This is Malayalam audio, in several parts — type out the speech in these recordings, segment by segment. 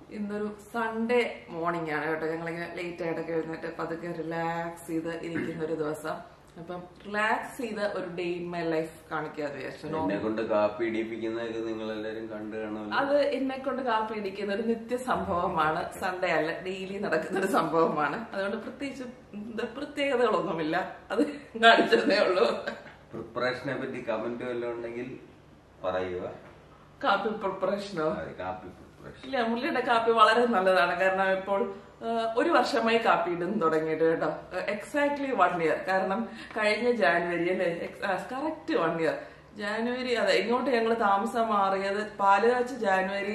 ഇന്നൊരു സൺഡേ മോർണിംഗ് ആണ് കേട്ടോ ഞങ്ങളിങ്ങനെ ലേറ്റ് ആയിട്ടൊക്കെ എഴുന്നേറ്റ് പതുക്കെ റിലാക്സ് ചെയ്ത് ഇരിക്കുന്ന ഒരു ദിവസം അപ്പം റിലാക്സ് ചെയ്ത ഒരു ഡേ ഇൻ മൈ ലൈഫ് കാണിക്കാതെ വിചാരിച്ചു എന്നെ കൊണ്ട് കാപ്പി ഇടിപ്പിക്കുന്നതൊക്കെ നിങ്ങൾ എല്ലാരും കണ്ടു കാണുമല്ലോ അത് എന്നെ കൊണ്ട് കാപ്പി ഇടിക്കുന്ന ഒരു നിത്യ സംഭവമാണ് സൺഡേ അല്ല ഡെയിലി നടക്കുന്ന ഒരു സംഭവമാണ് അതുകൊണ്ട് പ്രത്യേകിച്ച് എന്താ പ്രത്യേകതകളൊന്നുമില്ല അത് കാണിച്ചതേ ഉള്ളൂ പ്രിപ്പറേഷനെ പറ്റി കമന്റ് വല്ലതും ഉണ്ടെങ്കിൽ പറയുക കാപ്പി പ്രിപ്പറേഷനോ അത് കാപ്പി പ്രിപ്പറേഷൻ ഇല്ല മുള്ളിയുടെ കാപ്പി വളരെ നല്ലതാണ് കാരണം ഇപ്പോൾ ആ, ഒരു വർഷമായി കാപ്പി ഇടുന്നു തുടങ്ങിയിട്ട് കേട്ടോ എക്സാക്ട്ലി വൺ ഇയർ കാരണം കഴിഞ്ഞ ജാനുവരി അല്ലേ കറക്റ്റ് വൺ ഇയർ ജാനുവരി അതെ ഇങ്ങോട്ട് ഞങ്ങൾ താമസം മാറിയത് പാലുകാച്ച് ജാനുവരി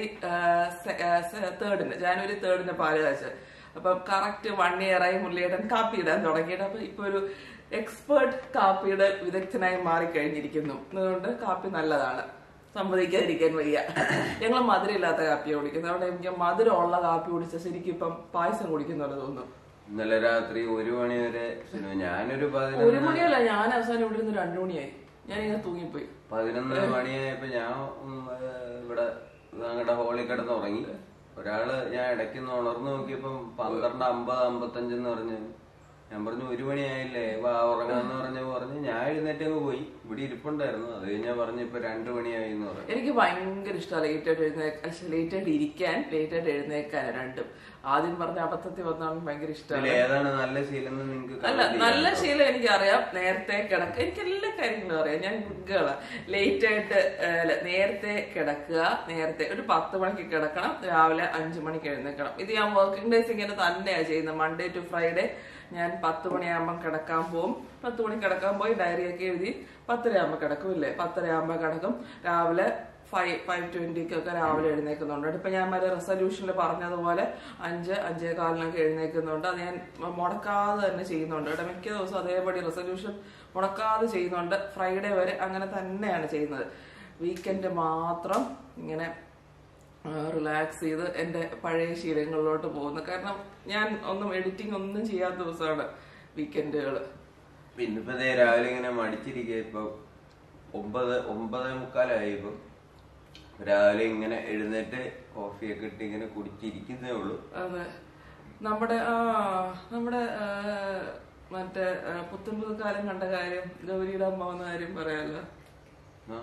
തേർഡിന് ജാനുവരി തേർഡിന് പാലുകാച്ച് അപ്പം കറക്റ്റ് വൺ ഇയറായി മുള്ളിയേട്ടൻ കാപ്പി ഇടാൻ തുടങ്ങിയിട്ട് അപ്പൊ ഇപ്പൊ ഒരു എക്സ്പേർട്ട് കാപ്പിയുടെ വിദഗ്ധനായി മാറിക്കഴിഞ്ഞിരിക്കുന്നു അതുകൊണ്ട് കാപ്പി നല്ലതാണ് സമ്മതിക്കാതിരിക്കാൻ വയ്യ ഞങ്ങൾ മധുരമില്ലാത്ത കാപ്പി കുടിക്കുന്നത് അതുകൊണ്ട് എനിക്ക് മധുരമുള്ള കാപ്പി കുടിച്ച ശരിക്കും ഇപ്പം പായസം കുടിക്കുന്നവരെ തോന്നുന്നു ഇന്നലെ രാത്രി ഒരു മണി വരെ സിനിമ ഞാനൊരു ഒരു പതിനൊന്ന് മണിയല്ല ഞാൻ അവസാനം ഇവിടെ നിന്ന് രണ്ടു മണിയായി ഞാൻ ഇങ്ങനെ തൂങ്ങിപ്പോയി പതിനൊന്ന് മണിയായപ്പോ ഞാൻ ഉം, ഏ, ഇവിടെ ഞങ്ങളുടെ ഹോളിൽ കിടന്ന് ഉറങ്ങി ഒരാള് ഞാൻ ഇടയ്ക്ക് ഉണർന്നു നോക്കിയപ്പം പന്ത്രണ്ട് അമ്പത് അമ്പത്തഞ്ചെന്ന് പറഞ്ഞു ഞാൻ പറഞ്ഞു ഒരു മണിയായില്ലേ വാ ഉറങ്ങാന്ന് പറഞ്ഞ പറഞ്ഞു ഞാൻ എഴുന്നേറ്റ് അങ്ങ് പോയി ഇവിടെ ഇരിപ്പുണ്ടായിരുന്നു അത് കഴിഞ്ഞാൽ പറഞ്ഞു ഇപ്പൊ രണ്ടു മണിയായി എന്ന് പറഞ്ഞു എനിക്ക് ഭയങ്കര ഇഷ്ടമാണ് ലേറ്റ് ആയിട്ട് എഴുന്നേക്കാൻ ലേറ്റ് ആയിട്ട് ഇരിക്കാൻ ലേറ്റ് ആയിട്ട് എഴുന്നേക്കാൻ രണ്ടും ആദ്യം പറഞ്ഞ അബദ്ധത്തിൽ വന്നാലും ഭയങ്കര ഇഷ്ടമാണ് ഇതിൽ ഏതാണ് നല്ല ശീലം എന്ന് നിങ്ങൾക്ക് അല്ല നല്ല ശീലം എനിക്കറിയാം നേരത്തെ കിടക്കുക എനിക്ക് എല്ലാ കാര്യങ്ങളും അറിയാം ഞാൻ ഗുഡ്ഗേളാ ലേറ്റ് ആയിട്ട് ഏ, അല്ല, നേരത്തെ കിടക്കുക നേരത്തെ ഒരു പത്ത് മണിക്ക് കിടക്കണം രാവിലെ അഞ്ചു മണിക്ക് എഴുന്നേക്കണം ഇത് ഞാൻ വർക്കിംഗ് ഡേയ്സ് ഇങ്ങനെ തന്നെയാണ് ചെയ്യുന്നത് മൺഡേ ടു ഫ്രൈഡേ ഞാൻ പത്ത് മണിയാകുമ്പം കിടക്കാൻ പോകും പത്ത് മണി കിടക്കാൻ പോയി ഡയറിയൊക്കെ എഴുതി പത്തരയാകുമ്പോൾ കിടക്കും ഇല്ലേ പത്തരയാകുമ്പോൾ കിടക്കും രാവിലെ ഫൈവ് ഫൈവ് ട്വന്റിക്കൊക്കെ രാവിലെ എഴുന്നേക്കുന്നുണ്ട് ഇപ്പൊ ഞാൻ മറ്റേ റെസൊല്യൂഷനിൽ പറഞ്ഞതുപോലെ അഞ്ച് അഞ്ചേ കാലിനൊക്കെ എഴുന്നേക്കുന്നുണ്ട് അത് ഞാൻ മുടക്കാതെ തന്നെ ചെയ്യുന്നുണ്ട് കേട്ടോ മിക്ക ദിവസവും അതേപടി റെസൊല്യൂഷൻ മുടക്കാതെ ചെയ്യുന്നുണ്ട് ഫ്രൈഡേ വരെ അങ്ങനെ തന്നെയാണ് ചെയ്യുന്നത് വീക്കെൻഡ് മാത്രം ഇങ്ങനെ റിലാക്സ് ചെയ്ത് എൻ്റെ പഴയ ശീലങ്ങളിലോട്ട് പോകുന്നു കാരണം ഞാൻ ഒന്നും എഡിറ്റിംഗ് ഒന്നും ചെയ്യാത്ത ദിവസമാണ് വീക്കെൻഡുകൾ പിന്നിപ്പോ ദേ രാവിലെ ഇങ്ങനെ മടിച്ചിരിക്കുക ഇപ്പൊ ഒമ്പത് ഒമ്പതേ മുക്കാലായി ഇപ്പൊ രാവിലെ ഇങ്ങനെ എഴുന്നേറ്റ് കോഫിയൊക്കെ ഇട്ട് ഇങ്ങനെ കുടിച്ചിരിക്കുന്നേ ഉള്ളൂ അതെ നമ്മുടെ ആ നമ്മുടെ ആ, മറ്റേ ആ, പുത്തൻ പുതുക്കാലം കണ്ട കാര്യം ഗൗരിയുടെ അമ്മ വന്ന കാര്യം പറയാലോ ആ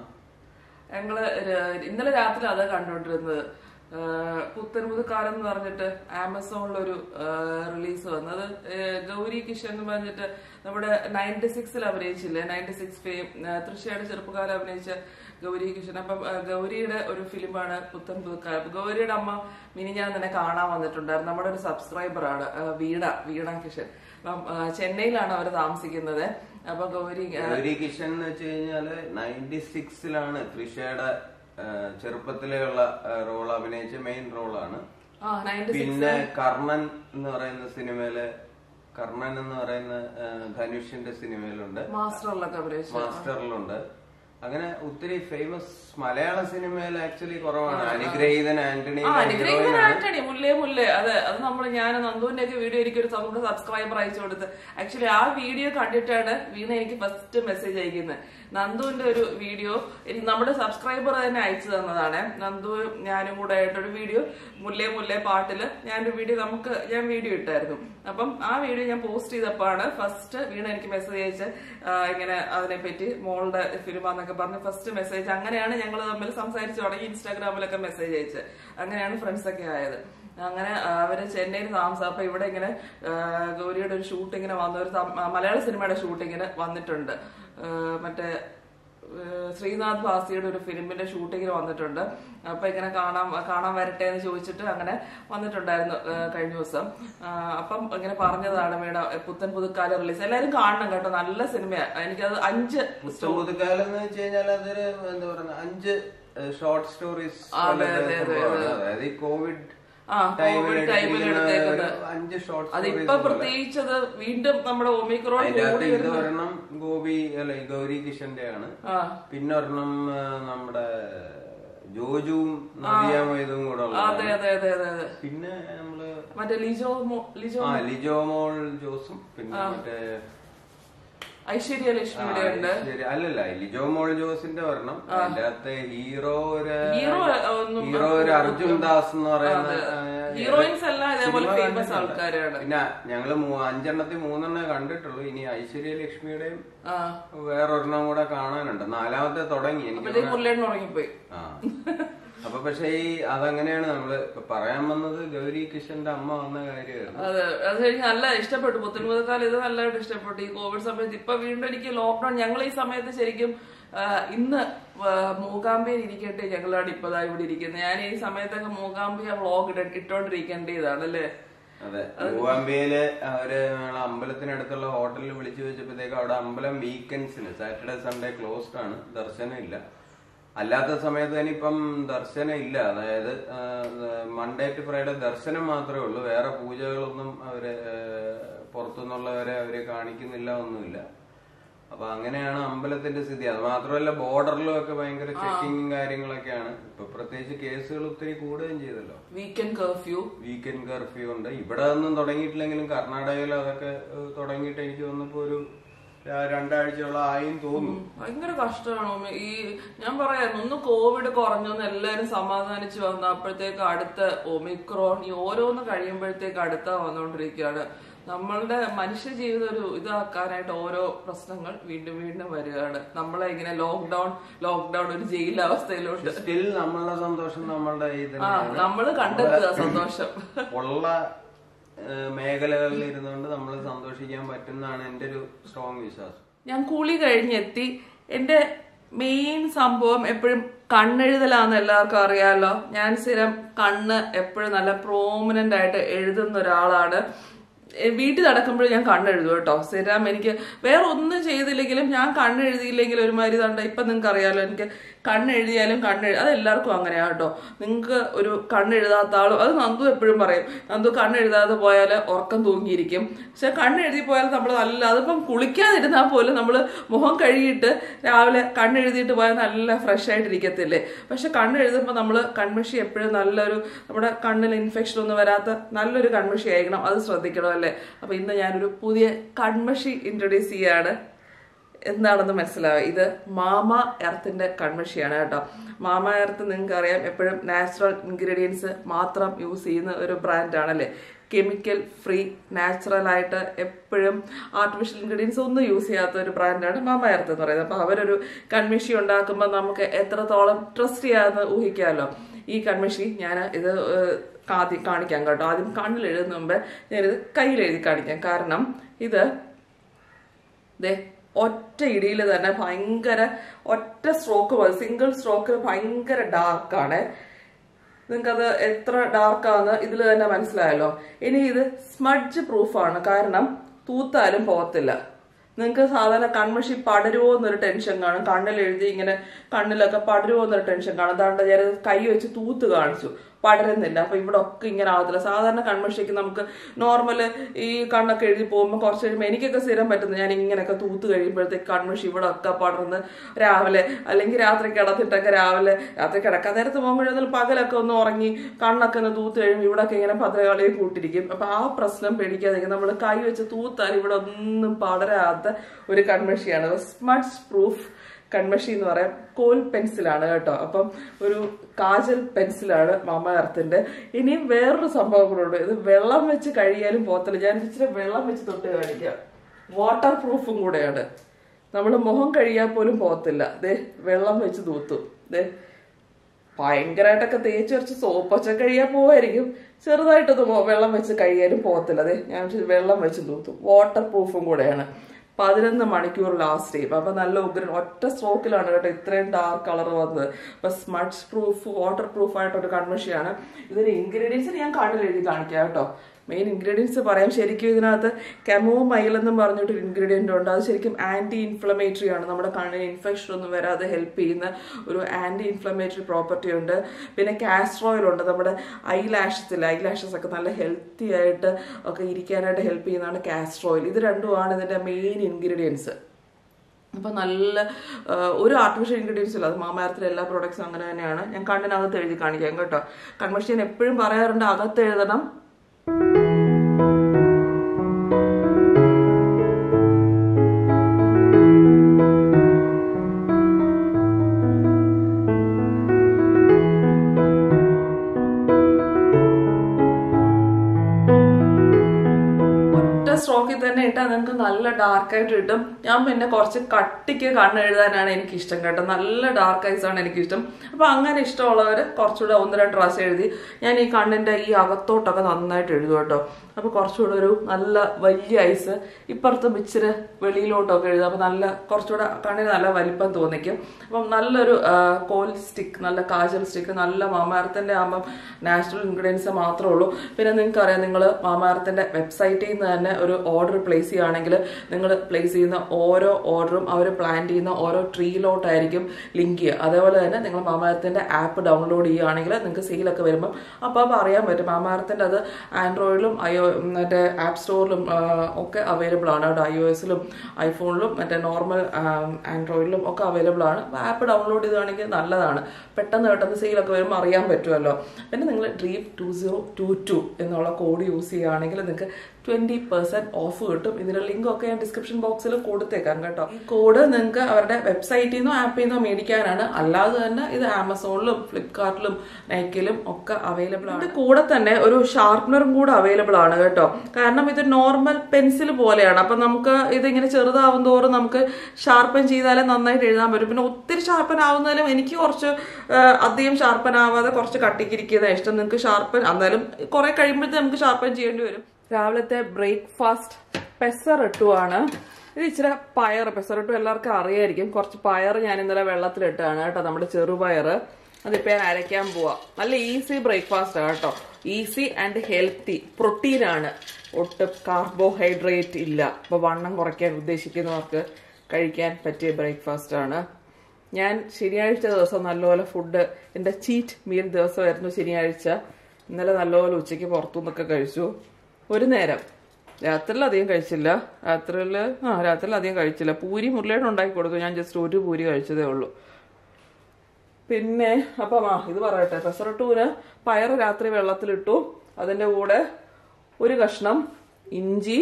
ഞങ്ങള് ര- ഇന്നലെ രാത്രി അതാ കണ്ടോണ്ടിരുന്നത് ആ, പുത്തൻ പുതുക്കാലം എന്ന് പറഞ്ഞിട്ട് ആമസോണിലൊരു റിലീസ് വന്നത് ഗൗരി കിഷൻ എന്ന് പറഞ്ഞിട്ട് നമ്മുടെ നയൻറ്റി സിക്സിൽ അഭിനയിച്ചില്ലേ നയൻറ്റി സിക്സ് ഫെയിം തൃശ്ശയുടെ ചെറുപ്പക്കാലം അഭിനയിച്ച ഗൗരി കിഷൻ അപ്പം ആ, ഗൗരിയുടെ ഒരു ഫിലിമാണ് പുത്തൻ പുതുക്കാലം അപ്പൊ ഗൗരിയുടെ അമ്മ മിനി ഞാൻ തന്നെ കാണാൻ വന്നിട്ടുണ്ടായിരുന്നു നമ്മുടെ ഒരു സബ്സ്ക്രൈബറാണ് ആ, വീണ വീണ കിഷൻ അപ്പം ആ, ചെന്നൈയിലാണ് അവർ താമസിക്കുന്നത് അപ്പൊ ഗൗരി ആ, ഗൗരി കിഷൻ എന്ന് വെച്ച് കഴിഞ്ഞാല് നയൻറ്റി സിക്സിലാണ് തൃഷയുടെ ആ, ചെറുപ്പത്തിലെയുള്ള റോൾ അഭിനയിച്ച മെയിൻ റോളാണ് ആ നയൻറ്റി പിന്നെ കർണൻ എന്ന് പറയുന്ന സിനിമയില് കർണൻ എന്ന് പറയുന്ന ആ, ധനുഷിന്റെ സിനിമയിലുണ്ട് മാസ്റ്ററിലൊക്കെ അഭിനയിച്ചു മാസ്റ്ററിലുണ്ട് അങ്ങനെ ഒത്തിരി ഫേമസ് മലയാള സിനിമയിൽ ആക്ച്വലി കുറവാണ് അനുഗ്രഹീതൻ ആന്റണി ആ അനുഗ്രഹിക്കുന്ന ആന്റണി മുല്ലേ മുല്ലേ അതെ അത് നമ്മൾ ഞാൻ നന്ദുവിന്റെ ഒക്കെ വീഡിയോ എനിക്ക് ഒരു നമ്മുടെ സബ്സ്ക്രൈബർ അയച്ചു കൊടുത്ത് ആക്ച്വലി ആ വീഡിയോ കണ്ടിട്ടാണ് വീണ എനിക്ക് ഫസ്റ്റ് മെസ്സേജ് അയക്കുന്നത് നന്ദുവിന്റെ ഒരു വീഡിയോ എനിക്ക് നമ്മുടെ സബ്സ്ക്രൈബർ തന്നെ അയച്ചു തന്നതാണ് നന്ദു ഞാനും കൂടെ ആയിട്ടൊരു വീഡിയോ മുല്ലേ മുല്ലേ പാട്ടില് ഞാനൊരു വീഡിയോ നമുക്ക് ഞാൻ വീഡിയോ ഇട്ടായിരുന്നു അപ്പം ആ വീഡിയോ ഞാൻ പോസ്റ്റ് ചെയ്തപ്പോഴാണ് ഫസ്റ്റ് വീണ എനിക്ക് മെസ്സേജ് അയച്ച് ആ, ഇങ്ങനെ അതിനെപ്പറ്റി മോളുടെ ഫിലിമാന്നൊക്കെ പറഞ്ഞ് ഫസ്റ്റ് മെസ്സേജ് അങ്ങനെയാണ് ഞങ്ങൾ തമ്മിൽ സംസാരിച്ച് തുടങ്ങി ഇൻസ്റ്റാഗ്രാമിലൊക്കെ മെസ്സേജ് അയച്ച് അങ്ങനെയാണ് ഫ്രണ്ട്സ് ഒക്കെ ആയത് അങ്ങനെ ആ, അവര് ചെന്നൈയിൽ താമസം അപ്പൊ ഇവിടെ ഇങ്ങനെ ആ, ഗൗരിയുടെ ഒരു ഷൂട്ടിങ്ങിന് വന്ന ഒരു തം- ആ, മലയാള സിനിമയുടെ ഷൂട്ടിങ്ങിന് വന്നിട്ടുണ്ട് ആ, മറ്റേ ഏഹ് ശ്രീനാഥ് ഭാസിയുടെ ഒരു ഫിലിമിന്റെ ഷൂട്ടിങ്ങിന് വന്നിട്ടുണ്ട് അപ്പൊ ഇങ്ങനെ കാണാൻ കാണാൻ വരട്ടെ എന്ന് ചോദിച്ചിട്ട് അങ്ങനെ വന്നിട്ടുണ്ടായിരുന്നു ഏഹ് കഴിഞ്ഞ ദിവസം ആഹ് അപ്പം ഇങ്ങനെ പറഞ്ഞതാണ് മേഡം പുത്തൻ പുതുക്കാല റിലീസ് എല്ലാരും കാണണം കേട്ടോ നല്ല സിനിമയാണ് എനിക്കത് അഞ്ച് പുതുക്കാലം എന്ന് വെച്ച് കഴിഞ്ഞാൽ അതൊരു എന്താ പറയുക അഞ്ച് ഷോർട്ട് സ്റ്റോറീസ് അതെ, അതെ, അതെ, അതായത് ഈ കോവിഡ് ആ കോവിഡ് ടൈമിൽ എടുത്തേക്കുന്നത് അഞ്ച് ഷോർട്ട് അതിപ്പോ പ്രത്യേകിച്ചത് വീണ്ടും നമ്മുടെ ഒമിക്രോൺ അതിന്റെ അകത്ത് കൂടി ഇത് ഒരെണ്ണം ഗോപി അല്ല ഈ ഗൗരി കിഷന്റെ ആണ് ആ പിന്നെ ഒരെണ്ണം ആ, നമ്മുടെ ജോജുവും നദിയാമയതും കൂടെ അതെ ഉള്ളതാണ് അതെ അതെ അതെ അതെ പിന്നെ നമ്മള് മറ്റേ ലിജോ മോ- ലിജോ ആ ലിജോമോൾ ജോസും പിന്നെ മറ്റേ ഐശ്വര്യ ലക്ഷ്മിയുടെ ഉണ്ട് ശരി അല്ലല്ല ലിജോ മോൾ ജോസിന്റെ ഒരെണ്ണം അതിന്റെ അകത്ത് ഹീറോ ഒരു ഹീറോ ഒന്നും ഹീറോ ഒരു അർജുൻ ദാസ് എന്ന് പറയുന്ന ആ, ഹീറോയിൻസ് എല്ലാം ഇതേപോലെ സിനിമ ഫേമസ് കണ്ടിട്ടുണ്ട്. ആൾക്കാരാണ് പിന്നെ ഞങ്ങള് മൂ- അഞ്ചെണ്ണത്തിൽ മൂന്നെണ്ണേ കണ്ടിട്ടുള്ളൂ ഇനി ഐശ്വര്യ ലക്ഷ്മിയുടെയും ആ വേറൊരെണ്ണം കൂടെ കാണാനുണ്ട് നാലാമത്തെ തുടങ്ങി എനിക്ക് അപ്പോഴത്തേക്ക് മുരളിയേട്ടൻ ഉറങ്ങിപ്പോയി ആ അപ്പൊ പക്ഷെ ഈ അതങ്ങനെയാണ് നമ്മള് ഇപ്പൊ പറയാൻ വന്നത് ഗൗരി കിഷന്റെ അമ്മ വന്ന കാര്യമായിരുന്നു അതെ അത് എനിക്ക് നല്ല ഇഷ്ടപ്പെട്ടു പുത്തൻപുതക്കാലം ഇത് നല്ലതായിട്ട് ഇഷ്ടപ്പെട്ടു ഈ കോവിഡ് സമയത്ത് ഇപ്പൊ വീണ്ടും എനിക്ക് ലോക്ക്ഡൌൺ ഞങ്ങൾ ഈ സമയത്ത് ശരിക്കും ആ, ഇന്ന് ആ, മൂകാംബിയയിൽ ഇരിക്കട്ടെ ഞങ്ങളാണ് ഇപ്പതാ ഇവിടെ ഇരിക്കുന്നത് ഞാൻ ഈ സമയത്തൊക്കെ മൂകാംബിയ വ്ളോഗ് ഇട്ടോണ്ടിരിക്കേണ്ടതാണ് അല്ലേ അതെ മൂവാമ്പിയില് അവര് ഞങ്ങളെ അമ്പലത്തിനടുത്തുള്ള ഹോട്ടലിൽ വിളിച്ചു വെച്ചപ്പോഴത്തേക്ക് അവിടെ അമ്പലം വീക്കെൻഡ്സിന് സാറ്റർഡേ സൺഡേ ക്ലോസ്ഡ് ആണ് ദർശനം ഇല്ല അല്ലാത്ത സമയത്ത് തന്നെ ഇപ്പം ദർശനം ഇല്ല അതായത് മൺഡേ ടു ഫ്രൈഡേ ദർശനം മാത്രമേ ഉള്ളൂ വേറെ പൂജകളൊന്നും അവര് ആ, പുറത്തുനിന്നുള്ളവരെ അവര് കാണിക്കുന്നില്ല ഒന്നുമില്ല അപ്പൊ അങ്ങനെയാണ് അമ്പലത്തിന്റെ സ്ഥിതി അത് മാത്രമല്ല ബോർഡറിലും ഒക്കെ ഭയങ്കര ചെക്കിങ്ങും കാര്യങ്ങളൊക്കെയാണ് ഇപ്പൊ പ്രത്യേകിച്ച് കേസുകൾ ഒത്തിരി കൂടുകയും ചെയ്തല്ലോ വീക്കെൻഡ് കർഫ്യൂ വീക്കെൻഡ് കർഫ്യൂ ഉണ്ട് ഇവിടെ ഒന്നും തുടങ്ങിയിട്ടില്ലെങ്കിലും കർണാടകയിൽ അതൊക്കെ ഏഹ്, തുടങ്ങിയിട്ട് എനിക്ക് തോന്നുന്നപ്പോ ഒരു ര- രണ്ടാഴ്ചയോളം ആയും തോന്നുന്നു ഭയങ്കര കഷ്ടമാണ് ഈ ഞാൻ പറയാം ഒന്ന് കോവിഡ് കുറഞ്ഞൊന്ന് എല്ലാരും സമാധാനിച്ച് വന്ന അപ്പോഴത്തേക്ക് അടുത്ത ഒമിക്രോൺ ഈ ഓരോന്ന് കഴിയുമ്പോഴത്തേക്ക് അടുത്ത വന്നുകൊണ്ടിരിക്കുകയാണ് നമ്മളുടെ മനുഷ്യ ജീവിതം ഒരു ഇതാക്കാനായിട്ട് ഓരോ പ്രശ്നങ്ങൾ വീണ്ടും വീണ്ടും വരികയാണ് നമ്മളെ ഇങ്ങനെ ലോക്ക്ഡൌൺ ലോക്ക്ഡൌൺ ഒരു ജയിലവസ്ഥയിലോട്ട് സ്റ്റിൽ നമ്മളുടെ സന്തോഷം നമ്മളുടെ ഈ ആ നമ്മള് കണ്ടെത്തുക സന്തോഷം ഉള്ള ഏഹ്, മേഖലകളിൽ ഇരുന്നുകൊണ്ട് നമ്മൾ സന്തോഷിക്കാൻ പറ്റുന്നതാണ് എന്റെ ഒരു സ്ട്രോങ് വിശ്വാസം ഞാൻ കൂലി കഴിഞ്ഞെത്തി എന്റെ മെയിൻ സംഭവം എപ്പോഴും കണ്ണെഴുതലാന്ന് എല്ലാവർക്കും അറിയാലോ ഞാൻ സ്ഥിരം കണ്ണ് എപ്പോഴും നല്ല പ്രോമിനന്റ് ആയിട്ട് എഴുതുന്ന ഒരാളാണ് എ, വീട്ടിൽ നടക്കുമ്പോഴും ഞാൻ കണ്ണെഴുതും കേട്ടോ സ്ഥിരം എനിക്ക് വേറെ ഒന്നും ചെയ്തില്ലെങ്കിലും ഞാൻ കണ്ണെഴുതിയില്ലെങ്കിലും ഒരുമാതിരി തണ്ട ഇപ്പൊ നിങ്ങൾക്ക് അറിയാലോ എനിക്ക് കണ്ണെഴുതിയാലും കണ്ണെഴു അത് എല്ലാവർക്കും അങ്ങനെയാ കേട്ടോ നിങ്ങൾക്ക് ഒരു കണ്ണെഴുതാത്ത ആളും അത് നന്ദു എപ്പോഴും പറയും നന്ദു കണ്ണെഴുതാതെ പോയാൽ ഉറക്കം തൂങ്ങിയിരിക്കും പക്ഷെ കണ്ണെഴുതി പോയാൽ നമ്മൾ നല്ല അതിപ്പം കുളിക്കാതിരുന്നാൽ പോലും നമ്മൾ മുഖം കഴുകിയിട്ട് രാവിലെ കണ്ണെഴുതിയിട്ട് പോയാൽ നല്ല ഫ്രഷ് ആയിട്ടിരിക്കത്തില്ലേ പക്ഷെ കണ്ണെഴുതുമ്പോൾ നമ്മൾ കൺമഷി എപ്പോഴും നല്ലൊരു നമ്മുടെ കണ്ണിൽ ഇൻഫെക്ഷൻ ഒന്നും വരാത്ത നല്ലൊരു കൺമഷി ആയിരിക്കണം അത് ശ്രദ്ധിക്കണം അല്ലേ അപ്പൊ ഇന്ന് ഞാനൊരു പുതിയ കൺമഷി ഇൻട്രൊഡ്യൂസ് ചെയ്യാണ് എന്താണെന്ന് മനസ്സിലാവുക ഇത് മാമ എർത്തിന്റെ കൺമഷിയാണ് കേട്ടോ മാമ എർത്ത് നിങ്ങൾക്ക് അറിയാം എപ്പോഴും നാച്ചുറൽ ഇൻഗ്രീഡിയൻസ് മാത്രം യൂസ് ചെയ്യുന്ന ഒരു ബ്രാൻഡാണല്ലേ കെമിക്കൽ ഫ്രീ നാച്ചുറൽ ആയിട്ട് എപ്പോഴും ആർട്ടിഫിഷ്യൽ ഇൻഗ്രീഡിയൻസ് ഒന്നും യൂസ് ചെയ്യാത്ത ഒരു ബ്രാൻഡാണ് മാമ എർത്ത് എന്ന് പറയുന്നത് അപ്പൊ അവരൊരു കൺമിഷി ഉണ്ടാക്കുമ്പോൾ നമുക്ക് എത്രത്തോളം ട്രസ്റ്റ് ചെയ്യാമെന്ന് ഊഹിക്കാമല്ലോ ഈ കൺമിഷി ഞാൻ ഇത് ഏഹ്, ആദ്യം കാണിക്കാം കേട്ടോ ആദ്യം കണ്ണിൽ എഴുതുന്ന മുമ്പ് ഞാനിത് കയ്യിൽ എഴുതി കാണിക്കാം കാരണം ഇത് ദേ ഒറ്റ ഇടിയിൽ തന്നെ ഭയങ്കര ഒറ്റ സ്ട്രോക്ക് പോലെ സിംഗിൾ സ്ട്രോക്ക് ഭയങ്കര ഡാർക്കാണ് നിങ്ങൾക്കത് എത്ര ഡാർക്കാന്ന് ഇതിൽ തന്നെ മനസ്സിലായല്ലോ ഇനി ഇത് സ്മഡ്ജ് പ്രൂഫാണ് കാരണം തൂത്താലും പോകത്തില്ല നിങ്ങൾക്ക് സാധാരണ കൺമഷി പടരുമോ എന്നൊരു ടെൻഷൻ കാണും കണ്ണിൽ എഴുതി ഇങ്ങനെ കണ്ണിലൊക്കെ പടരുമോ എന്നൊരു ടെൻഷൻ കാണും അതാണ്ട് ഞാൻ കൈ വെച്ച് തൂത്ത് കാണിച്ചു പടരുന്നില്ല അപ്പൊ ഇവിടെ ഒക്കെ ഇങ്ങനെ ആവത്തില്ല സാധാരണ കൺമഷിക്ക് നമുക്ക് നോർമൽ ഈ കണ്ണൊക്കെ എഴുതി പോകുമ്പോൾ കുറച്ച് കഴിയുമ്പോൾ എനിക്കൊക്കെ സ്ഥിരം പറ്റുന്നു ഞാൻ ഇങ്ങനെയൊക്കെ തൂത്ത് കഴിയുമ്പോഴത്തേക്ക് കൺമഷി ഇവിടെ ഒക്കെ പടർന്ന് രാവിലെ അല്ലെങ്കിൽ രാത്രി കിടത്തിട്ടൊക്കെ രാവിലെ രാത്രി കിടക്കാൻ നേരത്ത് പോകുമ്പോഴെന്നാൽ പകലൊക്കെ ഒന്ന് ഉറങ്ങി കണ്ണൊക്കെ ഒന്ന് തൂത്ത് കഴിയുമ്പോൾ ഇവിടെ ഒക്കെ ഇങ്ങനെ ഭദ്രകാളിയെ കൂട്ടിരിക്കും അപ്പൊ ആ പ്രശ്നം പേടിക്കാതെ നമ്മൾ കൈ വെച്ച് തൂത്താൽ ഇവിടെ ഒന്നും പടരാത്ത ഒരു കൺമഷിയാണ് സ്മഡ്സ് പ്രൂഫ് കൺമഷി എന്ന് പറയാം കോൽ പെൻസിലാണ് കേട്ടോ അപ്പം ഒരു കാജൽ പെൻസിലാണ് മാമ എർത്തിന്റെ ഇനിയും വേറൊരു സംഭവം കൂടെ ഉണ്ട് ഇത് വെള്ളം വെച്ച് കഴിയാലും പോകത്തില്ല ഞാൻ ഇച്ചിരി വെള്ളം വെച്ച് തൊട്ട് കാണിക്കാം വാട്ടർ പ്രൂഫും കൂടെയാണ് നമ്മൾ മുഖം കഴിയാൻ പോലും പോകത്തില്ല ദേ വെള്ളം വെച്ച് തൂത്തു ദേ ഭയങ്കരമായിട്ടൊക്കെ തേച്ച് കുറച്ച് സോപ്പൊച്ച കഴിയാൻ പോവായിരിക്കും ചെറുതായിട്ടൊന്ന് മോ- വെള്ളം വെച്ച് കഴിയാനും പോകത്തില്ല അതെ ഞാൻ ഇച്ചിരി വെള്ളം വെച്ച് തൂത്തു വാട്ടർ പ്രൂഫും കൂടെയാണ് പതിനൊന്ന് മണിക്കൂർ ലാസ്റ്റ് ചെയ്യും അപ്പൊ നല്ല ഉഗ്രൻ ഒറ്റ സ്ട്രോക്കിലാണ് കേട്ടോ ഇത്രയും ഡാർക്ക് കളർ വന്നത് അപ്പൊ സ്മഡ്സ് പ്രൂഫ് വാട്ടർ പ്രൂഫ് ആയിട്ടൊരു കൺമഷിയാണ് ഇതിന്റെ ഇൻഗ്രീഡിയൻസ് ഞാൻ കണ്ണിൽ എഴുതി കാണിക്കാം കേട്ടോ മെയിൻ ഇൻഗ്രീഡിയൻസ് പറയാം ശരിക്കും ഇതിനകത്ത് കെമോ മൈൽ എന്നും പറഞ്ഞിട്ടൊരു ഇൻഗ്രീഡിയൻ്റ് ഉണ്ട് അത് ശരിക്കും ആന്റി ഇൻഫ്ലമേറ്ററി ആണ് നമ്മുടെ കണ്ണിന് ഇൻഫെക്ഷൻ ഒന്നും വരാതെ ഹെൽപ്പ് ചെയ്യുന്ന ഒരു ആന്റി ഇൻഫ്ലമേറ്ററി പ്രോപ്പർട്ടി ഉണ്ട് പിന്നെ കാസ്ട്രോയിൽ ഉണ്ട് നമ്മുടെ ഐ ലാഷസിൽ ഐ ലാഷസ് ഒക്കെ നല്ല ഹെൽത്തി ആയിട്ട് ഒക്കെ ഇരിക്കാനായിട്ട് ഹെൽപ്പ് ചെയ്യുന്നതാണ് കാസ്ട്രോയിൽ ഇത് രണ്ടുമാണ് ഇതിന്റെ മെയിൻ ഇൻഗ്രീഡിയൻസ് അപ്പൊ നല്ല ആ, ഒരു ആർട്ടിഫിഷ്യൽ ഇൻഗ്രീഡിയൻസ് ഇല്ല അത് മാമാരത്തിലെ എല്ലാ പ്രോഡക്ട്സും അങ്ങനെ തന്നെയാണ് ഞാൻ കണ്ണിനകത്ത് എഴുതി കാണിക്കാം കേട്ടോ കൺമഷി ഞാൻ എപ്പോഴും പറയാറുണ്ട് അകത്ത് എഴുതണം സ്ട്രോക്കിൽ തന്നെ ഇട്ടാൽ നിങ്ങൾക്ക് നല്ല ഡാർക്ക് ആയിട്ട് കിട്ടും ഞാൻ പിന്നെ കുറച്ച് കട്ടിക്ക് കണ്ണ് എഴുതാനാണ് എനിക്ക് ഇഷ്ടം കേട്ടോ നല്ല ഡാർക്ക് ഐസ് ആണ് എനിക്ക് ഇഷ്ടം അപ്പൊ അങ്ങനെ ഇഷ്ടമുള്ളവർ കുറച്ചുകൂടെ ഒന്ന് രണ്ട് പ്രാവശ്യം എഴുതി ഞാൻ ഈ കണ്ണിന്റെ ഈ അകത്തോട്ടൊക്കെ നന്നായിട്ട് എഴുതും കേട്ടോ അപ്പൊ കുറച്ചുകൂടെ ഒരു നല്ല വലിയ ഐസ് ഇപ്പുറത്തും ഇച്ചിരി വെളിയിലോട്ടൊക്കെ എഴുതും അപ്പൊ നല്ല കുറച്ചുകൂടെ കണ്ണിന് നല്ല വലിപ്പം തോന്നിക്കും അപ്പം നല്ലൊരു ആ, കോൽ സ്റ്റിക്ക് നല്ല കാജൽ സ്റ്റിക്ക് നല്ല മാമാരത്തിന്റെ ആകുമ്പം നാച്ചുറൽ ഇൻഗ്രീഡിയൻസ് മാത്രമേ ഉള്ളൂ പിന്നെ നിങ്ങൾക്ക് അറിയാം നിങ്ങൾ മാമാരത്തിന്റെ വെബ്സൈറ്റിൽ നിന്ന് തന്നെ ഒരു ഓർഡർ പ്ലേസ് ചെയ്യുകയാണെങ്കിൽ നിങ്ങൾ പ്ലേസ് ചെയ്യുന്ന ഓരോ ഓർഡറും അവർ പ്ലാൻ ചെയ്യുന്ന ഓരോ ട്രീയിലോട്ടായിരിക്കും ലിങ്ക് ചെയ്യുക അതേപോലെ തന്നെ നിങ്ങൾ മാമാരത്തിന്റെ ആപ്പ് ഡൗൺലോഡ് ചെയ്യുകയാണെങ്കിൽ നിങ്ങൾക്ക് സെയിലൊക്കെ വരുമ്പം അപ്പോൾ അപ്പോൾ അറിയാൻ പറ്റും മാമാരത്തിന്റെ അത് ആൻഡ്രോയിഡിലും ഐ മറ്റേ ആപ്പ് സ്റ്റോറിലും ഒക്കെ അവൈലബിൾ ആണ് കേട്ടോ ഐ ഒ എസിലും ഐഫോണിലും മറ്റേ നോർമൽ ആൻഡ്രോയിഡിലും ഒക്കെ അവൈലബിൾ ആണ് ആപ്പ് ഡൗൺലോഡ് ചെയ്തുകയാണെങ്കിൽ നല്ലതാണ് പെട്ടെന്ന് പെട്ടെന്ന് സെയിലൊക്കെ വരുമ്പോൾ അറിയാൻ പറ്റുമല്ലോ പിന്നെ നിങ്ങൾ dream two zero two two എന്നുള്ള കോഡ് യൂസ് ചെയ്യുകയാണെങ്കിൽ നിങ്ങൾക്ക് ട്വന്റി പെർസെന്റ് ഓഫ് കിട്ടും ഇതിന്റെ ലിങ്ക് ഒക്കെ ഞാൻ ഡിസ്ക്രിപ്ഷൻ ബോക്സിൽ കൊടുത്തേക്കാം കേട്ടോ ഈ കോഡ് നിങ്ങൾക്ക് അവരുടെ വെബ്സൈറ്റിൽ നിന്നോ ആപ്പിൽ നിന്നോ മേടിക്കാനാണ് അല്ലാതെ തന്നെ ഇത് ആമസോണിലും ഫ്ലിപ്കാർട്ടിലും നൈക്കിലും ഒക്കെ അവൈലബിൾ ആണ് ഇതിന്റെ കൂടെ തന്നെ ഒരു ഷാർപ്പനറും കൂടെ അവൈലബിൾ ആണ് കേട്ടോ കാരണം ഇത് നോർമൽ പെൻസിൽ പോലെയാണ് അപ്പൊ നമുക്ക് ഇതിങ്ങനെ ചെറുതാവും തോറും നമുക്ക് ഷാർപ്പൻ ചെയ്താലേ നന്നായിട്ട് എഴുതാൻ പറ്റും പിന്നെ ഒത്തിരി ഷാർപ്പൻ ആവുന്നതിലും എനിക്ക് കുറച്ച് ആ, അധികം ഷാർപ്പൻ ആവാതെ കുറച്ച് കട്ടിക്കിരിക്കുന്ന ഇഷ്ടം നിങ്ങൾക്ക് ഷാർപ്പൻ എന്നാലും കുറെ കഴിയുമ്പോഴത്തേക്ക് നമുക്ക് ഷാർപ്പൻ ചെയ്യേണ്ടി വരും രാവിലത്തെ ബ്രേക്ക്ഫാസ്റ്റ് പെസറിട്ടുവാണ് ഇത് ഇച്ചിരി പയർ പെസറിട്ടു എല്ലാവർക്കും അറിയായിരിക്കും കുറച്ച് പയർ ഞാൻ ഇന്നലെ വെള്ളത്തിലിട്ടാണ് കേട്ടോ നമ്മുടെ ചെറുപയർ അതിപ്പോ ഞാൻ അരയ്ക്കാൻ പോവാ നല്ല ഈസി ബ്രേക്ക്ഫാസ്റ്റ് ആണ് കേട്ടോ ഈസി ആൻഡ് ഹെൽത്തി പ്രോട്ടീൻ ആണ് ഒട്ടും കാർബോഹൈഡ്രേറ്റ് ഇല്ല അപ്പൊ വണ്ണം കുറയ്ക്കാൻ ഉദ്ദേശിക്കുന്നവർക്ക് കഴിക്കാൻ പറ്റിയ ബ്രേക്ക്ഫാസ്റ്റ് ആണ് ഞാൻ ശനിയാഴ്ച ദിവസം നല്ലപോലെ ഫുഡ് എൻ്റെ ചീറ്റ് മീൽ ദിവസമായിരുന്നു ശനിയാഴ്ച ഇന്നലെ നല്ലപോലെ ഉച്ചയ്ക്ക് പുറത്തുനിന്നൊക്കെ കഴിച്ചു ഒരു നേരം രാത്രിയിൽ അധികം കഴിച്ചില്ല രാത്രിയിൽ ആ രാത്രിയിൽ അധികം കഴിച്ചില്ല പൂരി മുരളിയുടെ ഉണ്ടാക്കി കൊടുത്തു ഞാൻ ജസ്റ്റ് ഒരു പൂരി കഴിച്ചതേ ഉള്ളൂ പിന്നെ അപ്പം ആ ഇത് പറയട്ടെ പെസറട്ടൂന് പയർ രാത്രി വെള്ളത്തിലിട്ടു അതിൻ്റെ കൂടെ ഒരു കഷ്ണം ഇഞ്ചി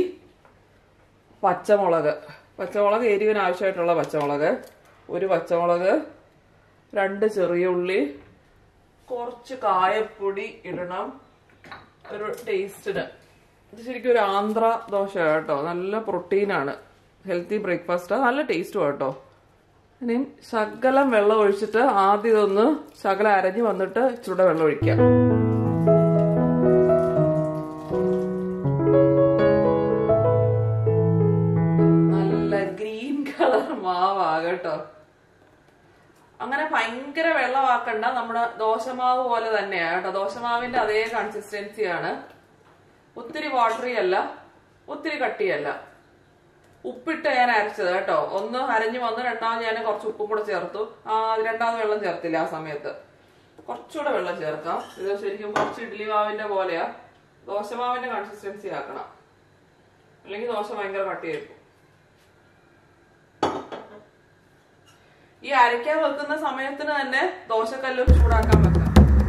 പച്ചമുളക് പച്ചമുളക് എരിവിന് ആവശ്യമായിട്ടുള്ള പച്ചമുളക് ഒരു പച്ചമുളക് രണ്ട് ചെറിയ ഉള്ളി കുറച്ച് കായപ്പൊടി ഇടണം ഒരു ടേസ്റ്റിന് ഇത് ശരിക്കും ഒരു ആന്ധ്ര ദോശ കേട്ടോ നല്ല പ്രോട്ടീനാണ് ഹെൽത്തി ബ്രേക്ക്ഫാസ്റ്റ് നല്ല ടേസ്റ്റും കേട്ടോ ഇനിയും ശകലം വെള്ളം ഒഴിച്ചിട്ട് ആദ്യം ഇതൊന്ന് ശകലം അരഞ്ഞു വന്നിട്ട് ഇച്ചിരൂടെ വെള്ളം ഒഴിക്കാം നല്ല ഗ്രീൻ കളർ മാവാ കേട്ടോ അങ്ങനെ ഭയങ്കര വെള്ളമാക്കണ്ട നമ്മുടെ ദോശമാവ് പോലെ തന്നെയാ കേട്ടോ ദോശമാവിന്റെ അതേ കൺസിസ്റ്റൻസിയാണ് ഒത്തിരി വാട്ടറി അല്ല ഒത്തിരി കട്ടിയല്ല ഉപ്പിട്ട് ഞാൻ അരച്ചത് കേട്ടോ ഒന്ന് അരഞ്ഞു വന്ന് രണ്ടാമത് ഞാൻ കുറച്ച് ഉപ്പും കൂടെ ചേർത്തു ആ രണ്ടാമത് വെള്ളം ചേർത്തില്ല ആ സമയത്ത് കുറച്ചുകൂടെ വെള്ളം ചേർക്കാം ഇത് ശരിക്കും കുറച്ച് ഇഡ്ഡലി മാവിന്റെ പോലെയാ ദോശമാവിന്റെ കൺസിസ്റ്റൻസി ആക്കണം അല്ലെങ്കിൽ ദോശ ഭയങ്കര കട്ടിയായിരിക്കും ഈ അരയ്ക്കാൻ വെക്കുന്ന സമയത്തിന് തന്നെ ദോശക്കല്ലും ചൂടാക്കാൻ വെക്കാം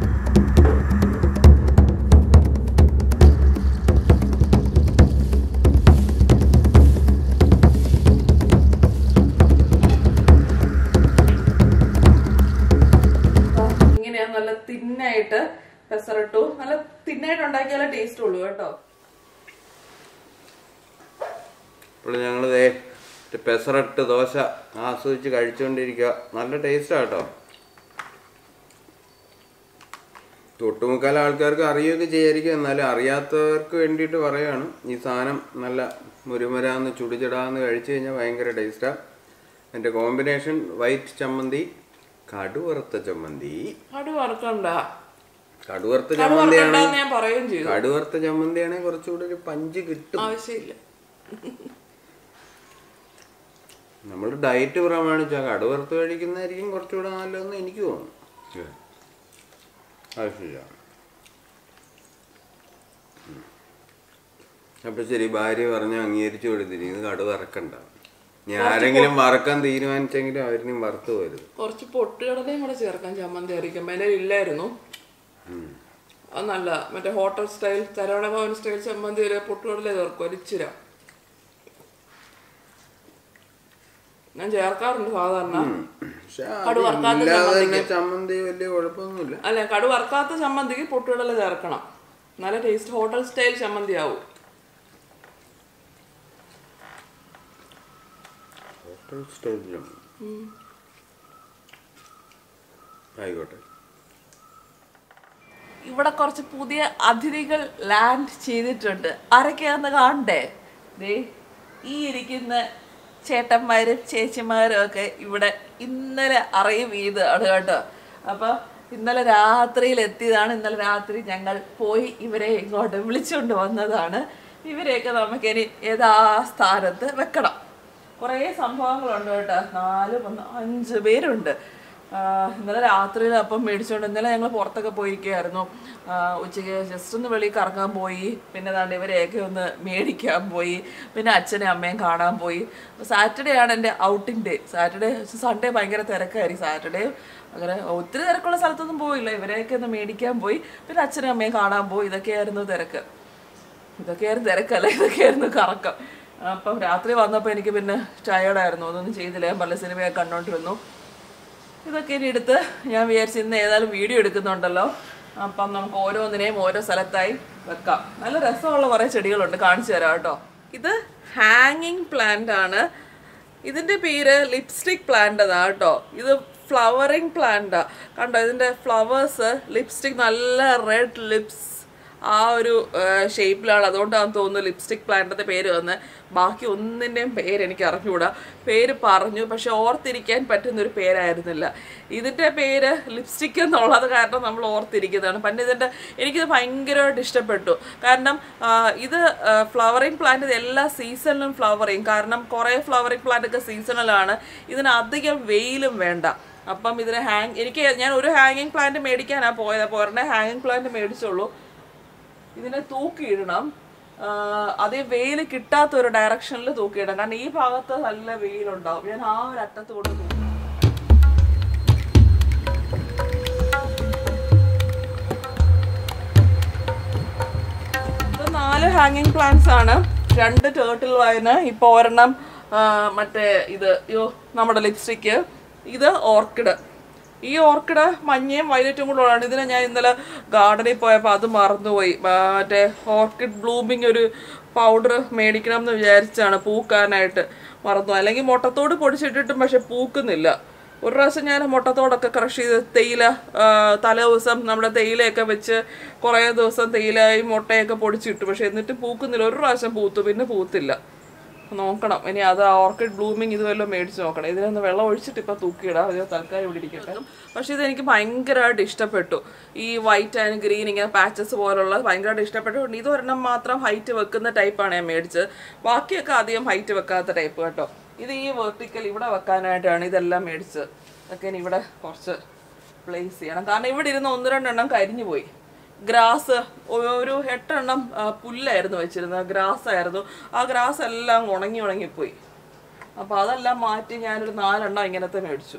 ഇങ്ങനെയാ നല്ല തിന്നായിട്ട് പെസറിട്ടു നല്ല തിന്നായിട്ട് ഉണ്ടാക്കിയാലേ ടേസ്റ്റ് ഉള്ളൂ കേട്ടോ ഇപ്പോൾ ഞങ്ങൾ ദേ ഒരു പെസറട്ട് ദോശ ആസ്വദിച്ച് കഴിച്ചുകൊണ്ടിരിക്കുക നല്ല ടേസ്റ്റാണ് കേട്ടോ തൊട്ടുമുക്കാൽ ആൾക്കാർക്ക് അറിയുകയൊക്കെ ചെയ്യായിരിക്കും എന്നാലും അറിയാത്തവർക്ക് വേണ്ടിയിട്ട് പറയുകയാണ് ഈ സാധനം നല്ല മുരുമുരാന്ന് ചുടിചിടാന്ന് കഴിച്ചു കഴിഞ്ഞാൽ ഭയങ്കര ടേസ്റ്റാണ് എൻ്റെ കോമ്പിനേഷൻ വൈറ്റ് ചമ്മന്തി കടുവറുത്ത ചമ്മന്തി കടു വറുക്കണ്ട കടുവറുത്ത കടു ചമ്മന്തിയാണ് വറുക്കണ്ടെന്ന് ഞാൻ പറയുകയും ചെയ്തു കടുവറുത്ത ചമ്മന്തിയാണെങ്കിൽ കുറച്ചുകൂടി ഒരു പഞ്ച് കിട്ടും ആവശ്യമില്ല നമ്മൾ ഡയറ്റ് പ്രമാണിച്ച കടുവറുത്ത് കഴിക്കുന്നതായിരിക്കും കുറച്ചുകൂടെ നല്ലതെന്ന് എനിക്ക് തോന്നുന്നു ആവശ്യമില്ല ഉം. അപ്പൊ ശരി ഭാര്യ പറഞ്ഞ് അംഗീകരിച്ചു കൊടുത്തിരി ഇത് കടു വറക്കണ്ട ഇനി ആരെങ്കിലും വറക്കാൻ തീരുമാനിച്ചെങ്കിലും അവരിനും വറുത്ത് പോരുത് കുറച്ച് പൊട്ടുകടലയും കൂടെ ചേർക്കാൻ ചമ്മന്തി അരിക്കുമ്പോ എൻ്റെ ഇല്ലായിരുന്നു അത് നല്ല മറ്റേ hotel style Saravana Bhavan style ചമ്മന്തി ഒരു പൊട്ടുകടല ചേർക്കും ഒരിച്ചിര ഞാൻ ചേർക്കാറുണ്ട് സാധാരണ പക്ഷെ കടു വറുക്കാത്ത ഇല്ലാതെ തന്നെ ചമ്മന്തി വലിയ കുഴപ്പമൊന്നുമില്ല അല്ല കടു വറുക്കാത്ത ചമ്മന്തിക്ക് പൊട്ടുകടല ചേർക്കണം നല്ല ടേസ്റ്റ് ഹോട്ടൽ സ്റ്റൈൽ ചമ്മന്തി ആവും സ്റ്റേജിലും ആയിക്കോട്ടെ ഇവിടെ കുറച്ച് പുതിയ അതിഥികൾ ലാൻഡ് ചെയ്തിട്ടുണ്ട് ആരൊക്കെയാന്ന് കാണണ്ടേ ദേ ഈ ഇരിക്കുന്ന ചേട്ടന്മാരും ചേച്ചിമാരും ഒക്കെ ഇവിടെ ഇന്നലെ അറിവ് ചെയ്തതാണ് കേട്ടോ അപ്പൊ ഇന്നലെ രാത്രിയിൽ എത്തിയതാണ് ഇന്നലെ രാത്രി ഞങ്ങൾ പോയി ഇവരെ ഇങ്ങോട്ട് വിളിച്ചുകൊണ്ട് വന്നതാണ് ഇവരെയൊക്കെ നമുക്ക് ഇനി ഏതാ സ്ഥാനത്ത് വെക്കണം കുറേ സംഭവങ്ങളുണ്ട് കേട്ടോ നാല് മൂന്ന് അഞ്ച് പേരുണ്ട് ആഹ് ഇന്നലെ രാത്രിയിൽ അപ്പം മേടിച്ചുകൊണ്ട് ഇന്നലെ ഞങ്ങൾ പുറത്തൊക്കെ പോയിരിക്കുകയായിരുന്നു ആഹ് ഉച്ചയ്ക്ക് ജസ്റ്റ് ഒന്ന് വെളിയിൽ കറങ്ങാൻ പോയി പിന്നെ ദാണ്ട് ഇവരെയൊക്കെ ഒന്ന് മേടിക്കാൻ പോയി പിന്നെ അച്ഛനെയും അമ്മയും കാണാൻ പോയി സാറ്റർഡേ ആണ് എൻ്റെ ഔട്ടിംഗ് ഡേ സാറ്റർഡേ സൺഡേ ഭയങ്കര തിരക്കായിരിക്കും സാറ്റർഡേ അങ്ങനെ ഒത്തിരി തിരക്കുള്ള സ്ഥലത്തൊന്നും പോയില്ല ഇവരെയൊക്കെ ഒന്ന് മേടിക്കാൻ പോയി പിന്നെ അച്ഛനെയും അമ്മയും കാണാൻ പോയി ഇതൊക്കെയായിരുന്നു തിരക്ക് ഇതൊക്കെയായിരുന്നു തിരക്കല്ല ഇതൊക്കെയായിരുന്നു കറക്കം അപ്പം രാത്രി വന്നപ്പോൾ എനിക്ക് പിന്നെ ടയേർഡായിരുന്നു അതൊന്നും ചെയ്തില്ല ഞാൻ പല സിനിമയൊക്കെ കണ്ടോണ്ടിരുന്നു ഇതൊക്കെ ഇനി എടുത്ത് ഞാൻ വിചാരിച്ചു ഇന്ന് ഏതായാലും വീഡിയോ എടുക്കുന്നുണ്ടല്ലോ അപ്പം നമുക്ക് ഓരോന്നിനെയും ഓരോ സ്ഥലത്തായി വെക്കാം നല്ല രസമുള്ള കുറേ ചെടികളുണ്ട് കാണിച്ചു തരാം കേട്ടോ ഇത് ഹാങ്ങിങ് പ്ലാന്റ് ആണ് ഇതിന്റെ പേര് ലിപ്സ്റ്റിക് പ്ലാന്റ് അതാ കേട്ടോ ഇത് ഫ്ലവറിങ് പ്ലാന്റാ കണ്ടോ ഇതിന്റെ ഫ്ലവേഴ്സ് ലിപ്സ്റ്റിക് നല്ല റെഡ് ലിപ്സ് ആ ഒരു ഷേപ്പിലാണ് അതുകൊണ്ടാണെന്ന് തോന്നുന്നു ലിപ്സ്റ്റിക് പ്ലാന്റിന്റെ പേര് വന്ന് ബാക്കി ഒന്നിൻ്റെയും പേര് എനിക്ക് അറിഞ്ഞുകൂടാ പേര് പറഞ്ഞു പക്ഷെ ഓർത്തിരിക്കാൻ പറ്റുന്ന ഒരു പേരായിരുന്നില്ല ഇതിന്റെ പേര് ലിപ്സ്റ്റിക് എന്നുള്ളത് കാരണം നമ്മൾ ഓർത്തിരിക്കുന്നതാണ് പണ്ട് ഇതിന്റെ എനിക്കിത് ഭയങ്കരമായിട്ട് ഇഷ്ടപ്പെട്ടു കാരണം ആ, ഇത് ഫ്ലവറിങ് പ്ലാന്റ് ഇത് എല്ലാ സീസണിലും ഫ്ലവർ ചെയ്യും കാരണം കുറേ ഫ്ലവറിങ് പ്ലാന്റ് ഒക്കെ സീസണലാണ് ഇതിന് അധികം വെയിലും വേണ്ട അപ്പം ഇതിന് ഹാങ് എനിക്ക് ഞാൻ ഒരു ഹാങ്ങിങ് പ്ലാന്റ് മേടിക്കാനാണ് പോയത് അപ്പോൾ ഒരെണ്ണം ഹാങ്ങിങ് പ്ലാന്റ് മേടിച്ചുള്ളൂ ഇതിനെ തൂക്കിയിടണം ആഹ് അതേ വെയിൽ കിട്ടാത്ത ഒരു ഡയറക്ഷനിൽ തൂക്കിയിടണം കാരണം ഈ ഭാഗത്ത് നല്ല വെയിലുണ്ടാവും ഞാൻ ആ ഒരു അറ്റത്ത് കൊണ്ട് തൂക്കും ഇത് നാല് ഹാങ്ങിങ് പ്ലാന്റ്സ് ആണ് രണ്ട് ടേർട്ടിൽ വയന് ഇപ്പൊ ഒരെണ്ണം ആ, മറ്റേ ഇത് യോ നമ്മുടെ ലിപ്സ്റ്റിക്ക് ഇത് ഓർക്കിഡ് ഈ ഓർക്കിഡ് മഞ്ഞയും വയലറ്റും കൂടെ ഉള്ളതാണ് ഇതിനെ ഞാൻ ഇന്നലെ ഗാർഡനിൽ പോയപ്പോൾ അത് മറന്നുപോയി ആ, മറ്റേ ഓർക്കിഡ് ബ്ലൂമിങ് ഒരു പൗഡർ മേടിക്കണം എന്ന് വിചാരിച്ചാണ് പൂക്കാനായിട്ട് മറന്നു അല്ലെങ്കിൽ മുട്ടത്തോട് പൊടിച്ചിട്ടിട്ടും പക്ഷെ പൂക്കുന്നില്ല ഒരു പ്രാവശ്യം ഞാൻ മുട്ടത്തോടൊക്കെ ക്രഷ് ചെയ്ത് തേയില ആ, തലേ ദിവസം നമ്മുടെ തേയിലയൊക്കെ വെച്ച് കുറേ ദിവസം തേയിലയും മുട്ടയൊക്കെ പൊടിച്ചിട്ടു പക്ഷെ എന്നിട്ട് പൂക്കുന്നില്ല ഒരു പ്രാവശ്യം പൂത്തു പിന്നെ പൂത്തില്ല നോക്കണം ഇനി അത് ഓർക്കിഡ് ബ്ലൂമിങ് ഇത് വല്ലതും മേടിച്ച് നോക്കണം ഇതിനൊന്ന് വെള്ളം ഒഴിച്ചിട്ട് ഇപ്പം തൂക്കിയിടാം അത് തൽക്കാലം ഇവിടെ ഇരിക്കട്ടെ പക്ഷെ ഇത് എനിക്ക് ഭയങ്കരമായിട്ട് ഇഷ്ടപ്പെട്ടു ഈ വൈറ്റ് ആൻഡ് ഗ്രീൻ ഇങ്ങനെ പാച്ചസ് പോലുള്ള ഭയങ്കരമായിട്ട് ഇഷ്ടപ്പെട്ടുകൊണ്ട് ഇത് ഒരെണ്ണം മാത്രം ഹൈറ്റ് വെക്കുന്ന ടൈപ്പാണ് ഞാൻ മേടിച്ചത് ബാക്കിയൊക്കെ അധികം ഹൈറ്റ് വെക്കാത്ത ടൈപ്പ് കേട്ടോ ഇത് ഈ വെർട്ടിക്കൽ ഇവിടെ വെക്കാനായിട്ടാണ് ഇതെല്ലാം മേടിച്ചത് അതൊക്കെ ഇനി ഇവിടെ കുറച്ച് പ്ലേസ് ചെയ്യണം കാരണം ഇവിടെ ഇരുന്ന് ഒന്ന് രണ്ടെണ്ണം കരിഞ്ഞു പോയി ഗ്രാസ് ഒരു എട്ടെണ്ണം ആ, പുല്ലായിരുന്നു വെച്ചിരുന്നത് ഗ്രാസ് ആയിരുന്നു ആ ഗ്രാസ് എല്ലാം ഉണങ്ങി ഉണങ്ങിപ്പോയി അപ്പോൾ അതെല്ലാം മാറ്റി ഞാനൊരു നാലെണ്ണം ഇങ്ങനത്തെ മേടിച്ചു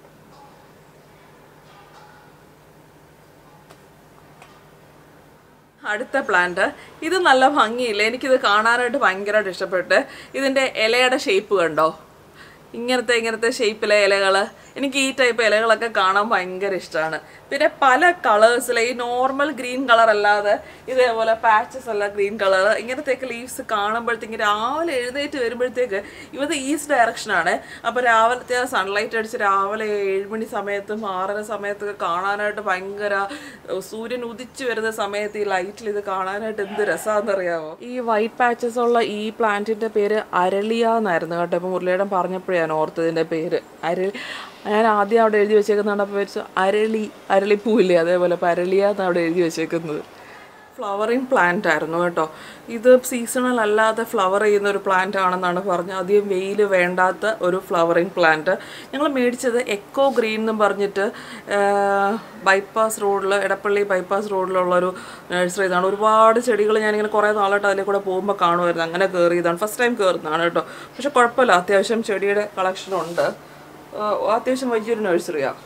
അടുത്ത പ്ലാന്റ് ഇത് നല്ല ഭംഗിയില്ല എനിക്കിത് കാണാനായിട്ട് ഭയങ്കരമായിട്ട് ഇഷ്ടപ്പെട്ട് ഇതിൻ്റെ ഇലയുടെ ഷേപ്പ് കണ്ടോ ഇങ്ങനത്തെ ഇങ്ങനത്തെ ഷേപ്പിലെ ഇലകൾ എനിക്ക് ഈ ടൈപ്പ് ഇലകളൊക്കെ കാണാൻ ഭയങ്കര ഇഷ്ടമാണ് പിന്നെ പല കളേഴ്സിലെ ഈ നോർമൽ ഗ്രീൻ കളർ അല്ലാതെ ഇതേപോലെ പാച്ചസ് അല്ല ഗ്രീൻ കളർ ഇങ്ങനത്തെയൊക്കെ ലീവ്സ് കാണുമ്പോഴത്തേക്ക് രാവിലെ എഴുന്നേറ്റ് വരുമ്പോഴത്തേക്ക് ഇത് ഈസ്റ്റ് ഡയറക്ഷനാണ് അപ്പോൾ രാവിലത്തെ സൺലൈറ്റ് അടിച്ച് രാവിലെ ഏഴുമണി സമയത്തും ആറര സമയത്തൊക്കെ കാണാനായിട്ട് ഭയങ്കര ഏഹ്, സൂര്യൻ ഉദിച്ചു വരുന്ന സമയത്ത് ഈ ലൈറ്റിൽ ഇത് കാണാനായിട്ട് എന്ത് രസമാണെന്നറിയാമോ ഈ വൈറ്റ് പാച്ചസ് ഉള്ള ഈ പ്ലാന്റിന്റെ പേര് അരളിയ എന്നായിരുന്നു കേട്ടോ ഇപ്പൊ മുരളിയുടെ പറഞ്ഞപ്പോഴേ ഞാൻ ഓർത്തതിന്റെ പേര് അരളി ഞാൻ ആദ്യം അവിടെ എഴുതി വെച്ചേക്കുന്നുണ്ട് അപ്പോൾ വെച്ചു അരളി അരളിപ്പൂവില്ലേ അതേപോലെ അപ്പോൾ അരളിയ എന്നാണ് അവിടെ എഴുതി വെച്ചേക്കുന്നത് ഫ്ലവറിങ് പ്ലാന്റ് ആയിരുന്നു കേട്ടോ ഇത് സീസണൽ അല്ലാതെ ഫ്ലവർ ചെയ്യുന്ന ഒരു പ്ലാന്റ് ആണെന്നാണ് പറഞ്ഞത് അധികം വെയിൽ വേണ്ടാത്ത ഒരു ഫ്ലവറിങ് പ്ലാന്റ് ഞങ്ങൾ മേടിച്ചത് എക്കോ ഗ്രീൻ എന്നും പറഞ്ഞിട്ട് ബൈപ്പാസ് റോഡിൽ എടപ്പള്ളി ബൈപ്പാസ് റോഡിലുള്ളൊരു നഴ്സറി ഇതാണ് ഒരുപാട് ചെടികൾ ഞാനിങ്ങനെ കുറേ നാളായിട്ട് അതിലെ കൂടെ പോകുമ്പോൾ കാണുമായിരുന്നു അങ്ങനെ കയറിയതാണ് ഫസ്റ്റ് ടൈം കയറുന്നതാണ് കേട്ടോ പക്ഷെ കുഴപ്പമില്ല അത്യാവശ്യം ചെടിയുടെ കളക്ഷൻ ഉണ്ട് ആ, അത്യാവശ്യം വലിയൊരു നഴ്സറിയാണ്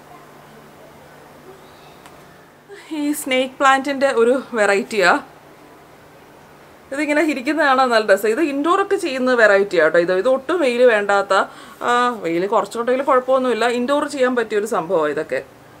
ഈ സ്നേക്ക് പ്ലാന്റിന്റെ ഒരു വെറൈറ്റിയാ ഇതിങ്ങനെ ഇരിക്കുന്നതാണ് നല്ല രസം ഇത് ഇൻഡോർ ഒക്കെ ചെയ്യുന്ന വെറൈറ്റി ആട്ടോ ഇത് ഇത് ഒട്ടും വെയിൽ വേണ്ടാത്ത വെയിൽ കുറച്ചുകൊണ്ടെങ്കിലും കുഴപ്പമൊന്നുമില്ല ഇൻഡോർ ചെയ്യാൻ പറ്റിയ ഒരു സംഭവം ഇതൊക്കെ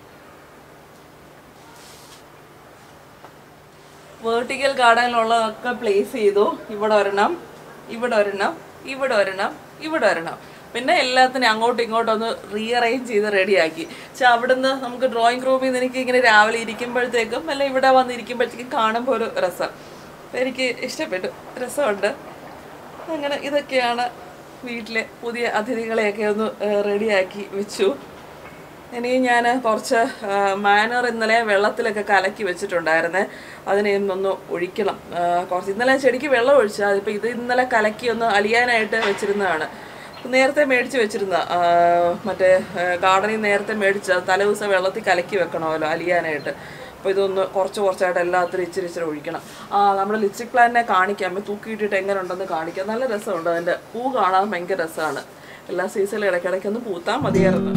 വേർട്ടിക്കൽ ഗാർഡനിലുള്ളതൊക്കെ പ്ലേസ് ചെയ്തു ഇവിടെ ഒരെണ്ണം ഇവിടെ ഒരെണ്ണം ഇവിടെ ഒരെണ്ണം ഇവിടെ ഒരെണ്ണം പിന്നെ എല്ലാത്തിനും അങ്ങോട്ടും ഇങ്ങോട്ടും ഒന്ന് റീഅറേഞ്ച് ചെയ്ത് റെഡിയാക്കി പക്ഷെ അവിടുന്ന് നമുക്ക് ഡ്രോയിങ് റൂമിൽ നിന്ന് എനിക്ക് ഇങ്ങനെ രാവിലെ ഇരിക്കുമ്പോഴത്തേക്കും അല്ല ഇവിടെ വന്ന് ഇരിക്കുമ്പോഴത്തേക്കും കാണുമ്പോൾ ഒരു രസം അപ്പം എനിക്ക് ഇഷ്ടപ്പെട്ടു രസമുണ്ട് അങ്ങനെ ഇതൊക്കെയാണ് വീട്ടിലെ പുതിയ അതിഥികളെയൊക്കെ ഒന്ന് റെഡിയാക്കി വെച്ചു ഇനി ഞാൻ കുറച്ച് മാനർ ഇന്നലെ വെള്ളത്തിലൊക്കെ കലക്കി വെച്ചിട്ടുണ്ടായിരുന്നേ അതിനെ ഇന്നൊന്ന് ഒഴിക്കണം ആ, കുറച്ച് ഇന്നലെ ചെടിക്ക് വെള്ളം ഒഴിച്ചാൽ അതിപ്പോൾ ഇത് ഇന്നലെ കലക്കി ഒന്ന് അലിയാനായിട്ട് വെച്ചിരുന്നതാണ് നേരത്തെ മേടിച്ച് വെച്ചിരുന്ന ആ, മറ്റേ ഗാർഡനിൽ നേരത്തെ മേടിച്ച തലേദിവസം വെള്ളത്തിൽ കലക്കി വെക്കണമല്ലോ അലിയാനായിട്ട് അപ്പോൾ ഇതൊന്ന് കുറച്ച് കുറച്ചായിട്ട് എല്ലാത്തിനും ഇച്ചിരി ഇച്ചിരി ഒഴിക്കണം ആ നമ്മുടെ ലിപ്സ്റ്റിക് പ്ലാന്റിനെ കാണിക്കാം അപ്പോൾ തൂക്കിയിട്ടിട്ട് എങ്ങനെ ഉണ്ടെന്ന് കാണിക്കാം നല്ല രസമുണ്ട് അതിൻ്റെ പൂ കാണാൻ ഭയങ്കര രസമാണ് എല്ലാ സീസണിലും ഇടയ്ക്കിടയ്ക്ക് ഒന്ന് പൂത്താൽ മതിയായിരുന്നു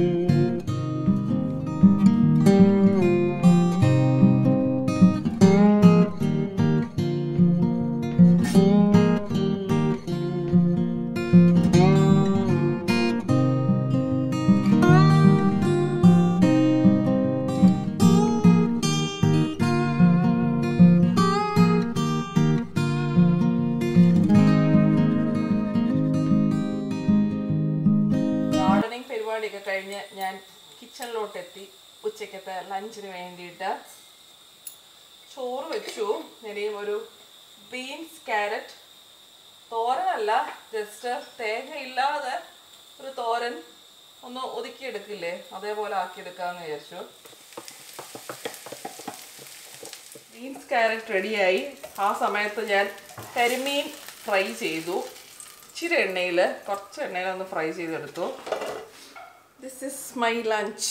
ഗാർഡനിങ് പരിപാടിയൊക്കെ കഴിഞ്ഞ് ഞാൻ കിച്ചണിലോട്ട് എത്തി ഉച്ചക്കത്തെ ലഞ്ചിന് വേണ്ടിയിട്ട് ചോറ് വെച്ചു ഇനിയും ഒരു ബീൻസ് ക്യാരറ്റ് തോരനല്ല ജസ്റ്റ് തേങ്ങ ഇല്ലാതെ ഒരു തോരൻ ഒന്ന് ഒതുക്കിയെടുക്കില്ലേ അതേപോലെ ആക്കിയെടുക്കാമെന്ന് വിചാരിച്ചു ബീൻസ് ക്യാരറ്റ് റെഡിയായി ആ സമയത്ത് ഞാൻ കരിമീൻ ഫ്രൈ ചെയ്തു ഇച്ചിരി എണ്ണയിൽ കുറച്ച് എണ്ണയിൽ ഒന്ന് ഫ്രൈ ചെയ്തെടുത്തു ദിസ് ഇസ് മൈ ലഞ്ച്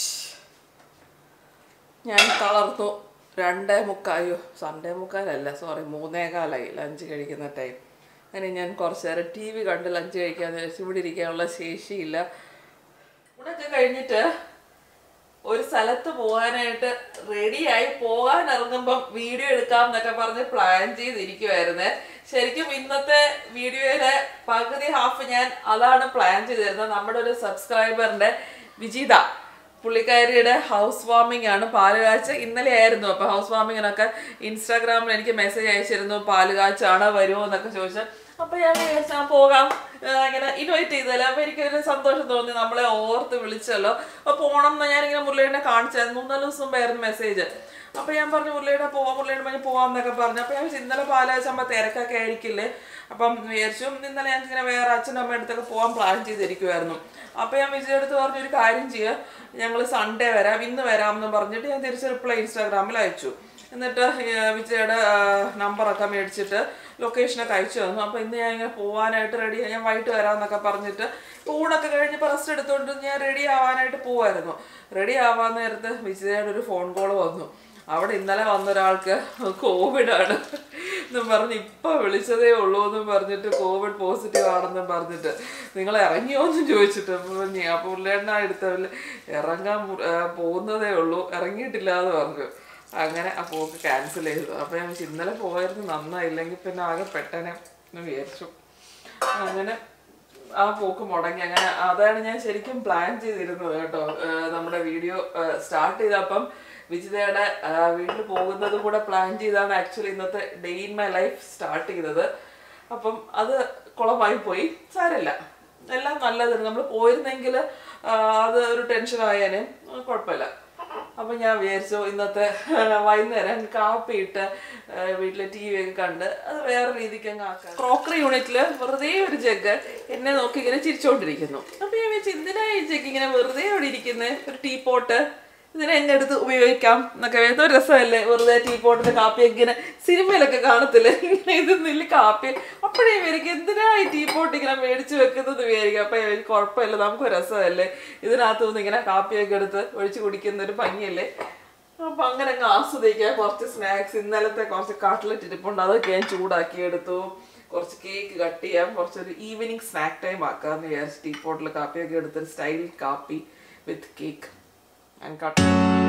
ഞാൻ തളർന്നു രണ്ടേ മുക്കായോ സൺഡേ മുക്കാലല്ല സോറി മൂന്നേകാലായി ലഞ്ച് കഴിക്കുന്ന ടൈം അങ്ങനെ ഞാൻ കുറച്ച് നേരം ടി വി കണ്ട് ലഞ്ച് കഴിക്കാന്ന് വിചാരിച്ചു ഇവിടെ ഇരിക്കാനുള്ള ശേഷിയില്ല ഇവിടെയൊക്കെ കഴിഞ്ഞിട്ട് ഒരു സ്ഥലത്ത് പോകാനായിട്ട് റെഡിയായി പോകാൻ ഇറങ്ങുമ്പം വീഡിയോ എടുക്കാം എന്നൊക്കെ പറഞ്ഞ് പ്ലാൻ ചെയ്തിരിക്കുമായിരുന്നേ ശരിക്കും ഇന്നത്തെ വീഡിയോയിലെ പകുതി ഹാഫ് ഞാൻ അതാണ് പ്ലാൻ ചെയ്തിരുന്നത് നമ്മുടെ ഒരു സബ്സ്ക്രൈബറിന്റെ വിജിത പുള്ളിക്കാരിയുടെ ഹൗസ് വാമിംഗ് ആണ് പാല് കാഴ്ച ഇന്നലെ ആയിരുന്നു അപ്പൊ ഹൗസ് വാമിങ്ങിനൊക്കെ ഇൻസ്റ്റാഗ്രാമിൽ എനിക്ക് മെസ്സേജ് അയച്ചിരുന്നു പാല് കാഴ്ചാണ് വരുമോ എന്നൊക്കെ ചോദിച്ചാൽ അപ്പൊ ഞാൻ വിചാരിച്ചു "ആ, പോകാം ആ, ഇങ്ങനെ ഇൻവൈറ്റ് ചെയ്തല്ലോ അപ്പൊ എനിക്കൊരു സന്തോഷം തോന്നി നമ്മളെ ഓർത്ത് വിളിച്ചല്ലോ അപ്പൊ പോണം എന്ന് ഞാൻ ഇങ്ങനെ മുരളിയുടെ കാണിച്ചായിരുന്നു മൂന്നാല് ദിവസം മുമ്പായിരുന്നു മെസ്സേജ് അപ്പൊ ഞാൻ പറഞ്ഞു മുരളിയുടെ പോവാം മുരളിയുടെ പറഞ്ഞ് പോവാം എന്നൊക്കെ പറഞ്ഞു അപ്പൊ ഞാൻ വിചാരിച്ചു, ഇന്നലെ പാലാഴ്ച തിരക്കൊക്കെ ആയിരിക്കില്ലേ അപ്പം വിചാരിച്ചു ഇന്നലെ ഞങ്ങൾക്ക് ഇങ്ങനെ വേറെ അച്ഛനും അമ്മയുടെ അടുത്തൊക്കെ പോകാൻ പ്ലാൻ ചെയ്തിരിക്കുമായിരുന്നു അപ്പൊ ഞാൻ വിജയുടെ അടുത്ത് പറഞ്ഞു ഒരു കാര്യം ചെയ്യുക ഞങ്ങൾ സൺഡേ വരാം ഇന്ന് വരാം എന്ന് പറഞ്ഞിട്ട് ഞാൻ തിരിച്ച് റിപ്ലൈ ഇൻസ്റ്റാഗ്രാമിൽ അയച്ചു എന്നിട്ട് ഏർ വിജയുടെ നമ്പറൊക്കെ മേടിച്ചിട്ട് ലൊക്കേഷനൊക്കെ അയച്ചു തന്നു അപ്പോൾ ഇന്ന് ഞാൻ ഇങ്ങനെ പോകാനായിട്ട് റെഡി ഞാൻ വൈകിട്ട് വരാമെന്നൊക്കെ പറഞ്ഞിട്ട് ഊണൊക്കെ കഴിഞ്ഞപ്പോൾ റെസ്റ്റ് എടുത്തുകൊണ്ട് ഞാൻ റെഡി ആവാനായിട്ട് പോവായിരുന്നു റെഡി ആവാൻ നേരത്ത് വിജയുടെ ഒരു ഫോൺ കോൾ വന്നു അവിടെ ഇന്നലെ വന്ന ഒരാൾക്ക് കോവിഡ് ആണ് എന്നും പറഞ്ഞ് ഇപ്പൊ വിളിച്ചതേ ഉള്ളൂ എന്നും പറഞ്ഞിട്ട് കോവിഡ് പോസിറ്റീവ് ആണെന്നും പറഞ്ഞിട്ട് നിങ്ങൾ ഇറങ്ങിയോ എന്നും ചോദിച്ചിട്ട് അപ്പൊ ഞാൻ അപ്പൊ പുള്ളിയെണ്ണ എടുത്തവര് ഇറങ്ങാൻ പോ- ആ, പോകുന്നതേ ഉള്ളൂ ഇറങ്ങിയിട്ടില്ല എന്ന് പറഞ്ഞു അങ്ങനെ ആ പോക്ക് ക്യാൻസൽ ചെയ്തു അപ്പൊ ഞാൻ വിചാരിച്ചു, ഇന്നലെ പോയായിരുന്നു നന്നായില്ലെങ്കിൽ പിന്നെ ആകെ പെട്ടെന്ന് എന്ന് വിചാരിച്ചു അങ്ങനെ ആ പോക്ക് മുടങ്ങി അങ്ങനെ അതാണ് ഞാൻ ശരിക്കും പ്ലാൻ ചെയ്തിരുന്നത് കേട്ടോ ഏഹ് നമ്മുടെ വീഡിയോ സ്റ്റാർട്ട് ചെയ്തപ്പം വിജിതയുടെ വീട്ടിൽ പോകുന്നത് കൂടെ പ്ലാൻ ചെയ്താണ് ആക്ച്വലി ഇന്നത്തെ day in my life start ചെയ്തത് അപ്പം അത് കുളമായി പോയി സാരമില്ല എല്ലാം നല്ലതായിരുന്നു നമ്മൾ പോയിരുന്നെങ്കിൽ അത് ഒരു ടെൻഷൻ ആയാലും ആ, കുഴപ്പമില്ല അപ്പൊ ഞാൻ വിചാരിച്ചു ഇന്നത്തെ വൈകുന്നേരം കാപ്പി ഇട്ട് ആ, വീട്ടിലെ ടി വി ഒക്കെ കണ്ട് അത് വേറെ രീതിക്ക് അങ്ങ് ആക്കാം ക്രോക്കറി യൂണിറ്റിൽ വെറുതെ ഒരു ജഗ് എന്നെ നോക്കി ഇങ്ങനെ ചിരിച്ചോണ്ടിരിക്കുന്നു അപ്പൊ ഞാൻ വിചാരിച്ചു എന്തിനാ ഈ ജഗ് ഇങ്ങനെ വെറുതെ അവിടെ ഇരിക്കുന്നത് ഒരു ടീ പോട്ട് ഇതിനെ എന്നെ എടുത്ത് ഉപയോഗിക്കാം എന്നൊക്കെ വേണ്ട ഒരു രസമല്ലേ വെറുതെ ടീ പോട്ടിന്റെ കാപ്പി ഇങ്ങനെ സിനിമയിലൊക്കെ കാണത്തില്ലേ ഇങ്ങനെ ഇത് നെല്ല് കാപ്പി അപ്പോഴേ വിചാരിക്കും എന്തിനാ ഈ ടീ പോട്ട് ഇങ്ങനെ മേടിച്ച് വെക്കുന്നത് വിചാരിക്കും അപ്പൊ എനിക്ക് കുഴപ്പമില്ല നമുക്ക് രസമല്ലേ ഇതിനകത്ത് നിന്ന് ഇങ്ങനെ കാപ്പിയൊക്കെ എടുത്ത് ഒഴിച്ച് കുടിക്കുന്ന ഒരു ഭംഗിയല്ലേ അപ്പൊ അങ്ങനെ അങ്ങ് ആസ്വദിക്കാൻ കുറച്ച് സ്നാക്സ് ഇന്നലത്തെ കുറച്ച് കട്ട്ലറ്റ് ഇരിപ്പുണ്ട് അതൊക്കെ ഞാൻ ചൂടാക്കി എടുത്തു കുറച്ച് കേക്ക് കട്ട് ചെയ്യാം കുറച്ചൊരു ഈവനിങ് സ്നാക്ക് ടൈം ആക്കാന്ന് വിചാരിച്ചു ടീ പോട്ടിൽ കാപ്പിയൊക്കെ എടുത്തൊരു സ്റ്റൈൽ കാപ്പി with cake and cut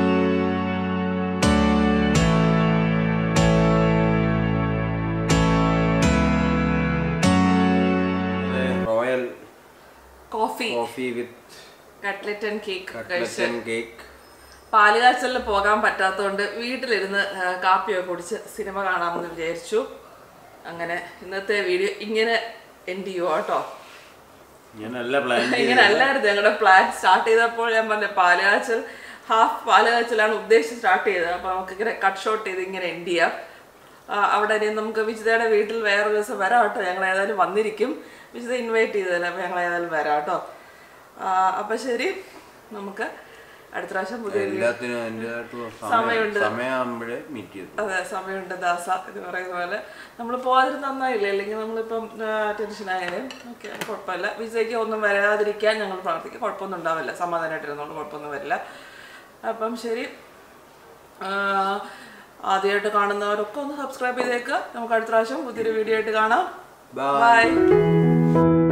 royal coffee coffee with cutlet and cake കഴിച്ച് കട്ട്ലറ്റ് ആൻഡ് കേക്ക് പാലുകാച്ചലിൽ പോകാൻ പറ്റാത്തതുകൊണ്ട് വീട്ടിലിരുന്ന് ആ, കാപ്പിയൊക്കെ കുടിച്ച് സിനിമ കാണാമെന്ന് വിചാരിച്ചു അങ്ങനെ ഇന്നത്തെ വീഡിയോ ഇങ്ങനെ എൻഡ് ചെയ്യുക കേട്ടോ ഞാൻ നല്ല പ്ലാൻ ഇങ്ങനെ അല്ലായിരുന്നു ഞങ്ങളുടെ പ്ലാൻ സ്റ്റാർട്ട് ചെയ്തപ്പോൾ ഞാൻ പറഞ്ഞ പാലുകാച്ചൽ ഹാഫ് പാലുകാച്ചലാണ് ഉദ്ദേശിച്ച് സ്റ്റാർട്ട് ചെയ്തത് അപ്പൊ നമുക്ക് ഇങ്ങനെ കട്ട് ഷോട്ട് ചെയ്ത് ഇങ്ങനെ എൻഡ് ചെയ്യാം ആ, അവിടെ ഇനി നമുക്ക് വിജിതയുടെ വീട്ടിൽ വേറൊരു ദിവസം വരാം കേട്ടോ ഞങ്ങൾ ഏതായാലും വന്നിരിക്കും വിജിത ഇൻവൈറ്റ് ചെയ്തതല്ലേ അപ്പൊ ഞങ്ങൾ ഏതായാലും വരാം കേട്ടോ ആ, അപ്പൊ ശരി നമുക്ക് അടുത്ത പ്രാവശ്യം പുതിയ എല്ലാത്തിനും അതിൻ്റെതായിട്ടുള്ള സമയമുണ്ട്. സമയം സമയമാകുമ്പോഴേ മീറ്റ് ചെയ്തു അതെ സമയമുണ്ട് ദാസ എന്ന് പറയുന്ന പോലെ നമ്മൾ പോകാതിരുന്ന നന്നായില്ല അല്ലെങ്കിൽ നമ്മളിപ്പം ടെൻഷൻ ആയാലും ഓക്കെ കുഴപ്പമില്ല വിജയ്ക്ക് ഒന്നും വരാതിരിക്കാൻ ഞങ്ങൾ പ്രാർത്ഥിക്കും കുഴപ്പമൊന്നും ഉണ്ടാവില്ല സമാധാനമായിട്ടിരുന്നോണ്ട് കുഴപ്പമൊന്നും വരില്ല അപ്പം ശരി ആദ്യമായിട്ട് കാണുന്നവരൊക്കെ ഒന്ന് സബ്സ്ക്രൈബ് ചെയ്തേക്കുക നമുക്ക് അടുത്ത പ്രാവശ്യം പുതിയൊരു വീഡിയോ ആയിട്ട് കാണാം Bye. ബൈ